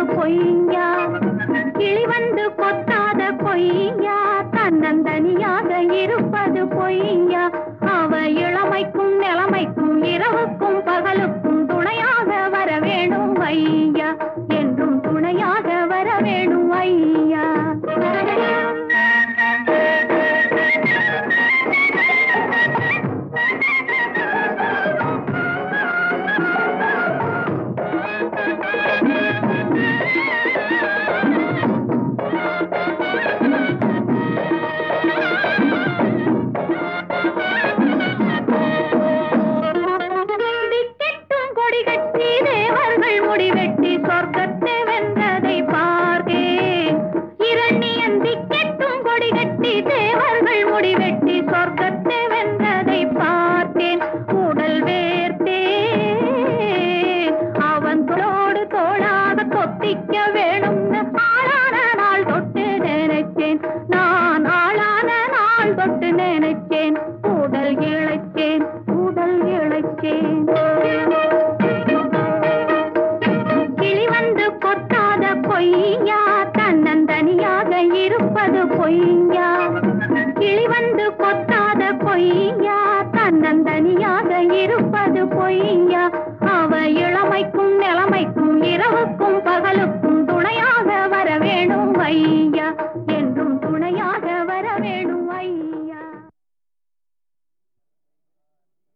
பொய்யா கிளி வந்து கொத்தாத பொய்யா தன்னந்தனியாக இருப்பது பொய்யா அவ இளமைக்கும் நிலைமைக்கும் இரவுக்கும் பகலுக்கும் துணையாக வர வேணும் ஐயா என்றும் துணையாக வர வேணும் ஐயா திக்கெட்டும் கொடி கட்டி தேவர்கள் முடிவெட்டி சொர்க்கத்தை வென்றதை பார்த்தேன் இரணியன் திக்கெட்டும் கொடி கட்டி தேவர்கள் முடிவெட்டி சொர்க்கத்தை வென்றதை பார்த்தேன் உடல் வேர்த்தே அவன் தோடு தோளாக கொத்திக்க வேணும்னு ஆளான நாள் தொட்டு நினைச்சேன் நான் ஆளான நாள் தொட்டு நினைச்சேன் உடல் இழைச்சேன் உடல் இழைச்சேன்